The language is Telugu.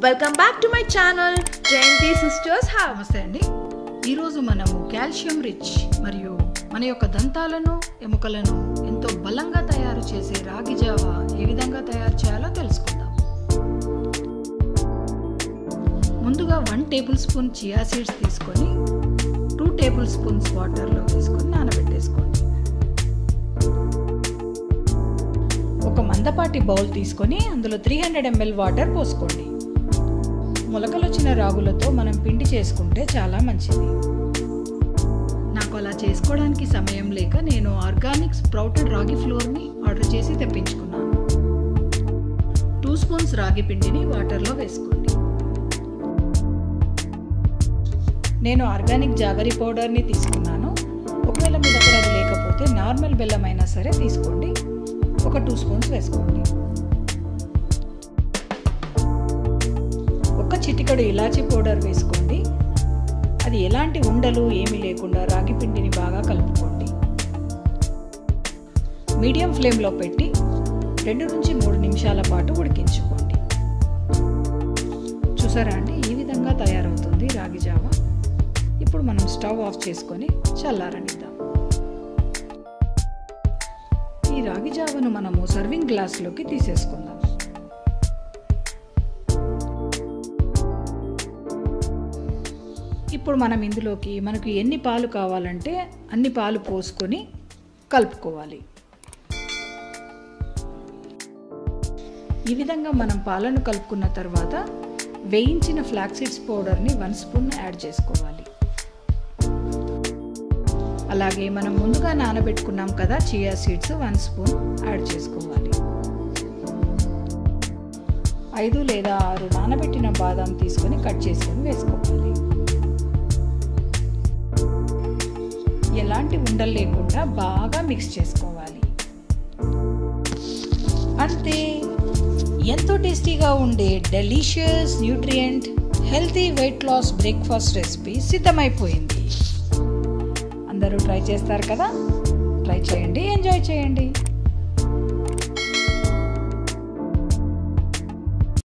welcome back to my channel Jayanthi sisters have నమస్తే అండి ఈరోజు మనము కాల్షియం రిచ్ మరియు మన యొక్క దంతాలను ఎముకలను ఎంతో బలంగా తయారు చేసే రాగి జావా ఏ విధంగా తయారు చేయాలో తెలుసుకుందాం ముందుగా one tablespoon chia seeds తీసుకొని టూ టేబుల్ స్పూన్స్ వాటర్లో వేసుకొని నానబెట్టేసుకోండి ఒక మందపాటి బౌల్ తీసుకొని అందులో త్రీ హండ్రెడ్ ఎంఎల్ వాటర్ పోసుకోండి మొలకలు వచ్చిన రాగులతో మనం పిండి చేసుకుంటే చాలా మంచిది నాకు అలా చేసుకోవడానికి సమయం లేక నేను ఆర్గానిక్ స్ప్రౌటెడ్ రాగి ఫ్లోర్ని ఆర్డర్ చేసి తెప్పించుకున్నాను టూ స్పూన్స్ రాగి పిండిని వాటర్లో వేసుకోండి నేను ఆర్గానిక్ జాగరి పౌడర్ని తీసుకున్నాను ఒకవేళ మీ దగ్గర అది లేకపోతే నార్మల్ బెల్లం అయినా సరే తీసుకోండి ఒక టూ స్పూన్స్ వేసుకోండి ఒక చిటికడు ఇలాచీ పౌడర్ వేసుకోండి అది ఎలాంటి ఉండలు ఏమీ లేకుండా రాగి పిండిని బాగా కలుపుకోండి మీడియం ఫ్లేమ్లో పెట్టి రెండు నుంచి మూడు నిమిషాల పాటు ఉడికించుకోండి చూసారా అండి ఈ విధంగా తయారవుతుంది రాగి జావ ఇప్పుడు మనం స్టవ్ ఆఫ్ చేసుకొని చల్లారనిద్దాం ఈ రాగి జావను మనము సర్వింగ్ గ్లాస్లోకి తీసేసుకుందాం ఇప్పుడు మనం ఇందులోకి మనకు ఎన్ని పాలు కావాలంటే అన్ని పాలు పోసుకొని కలుపుకోవాలి ఈ విధంగా మనం పాలను కలుపుకున్న తర్వాత వేయించిన ఫ్లాక్సీడ్స్ పౌడర్ని వన్ స్పూన్ యాడ్ చేసుకోవాలి అలాగే మనం ముందుగా నానబెట్టుకున్నాం కదా chia seeds one spoon add చేసుకోవాలి ఐదు లేదా ఆరు నానబెట్టిన బాదం తీసుకొని కట్ చేసుకొని వేసుకోవాలి ఎలాంటి ఉండలు లేకుండా బాగా మిక్స్ చేసుకోవాలి అంతే ఎంతో టేస్టీగా ఉండే delicious nutrient healthy weight loss breakfast recipe సిద్ధమైపోయింది అందరూ ట్రై చేస్తారు కదా ట్రై చేయండి ఎంజాయ్ చేయండి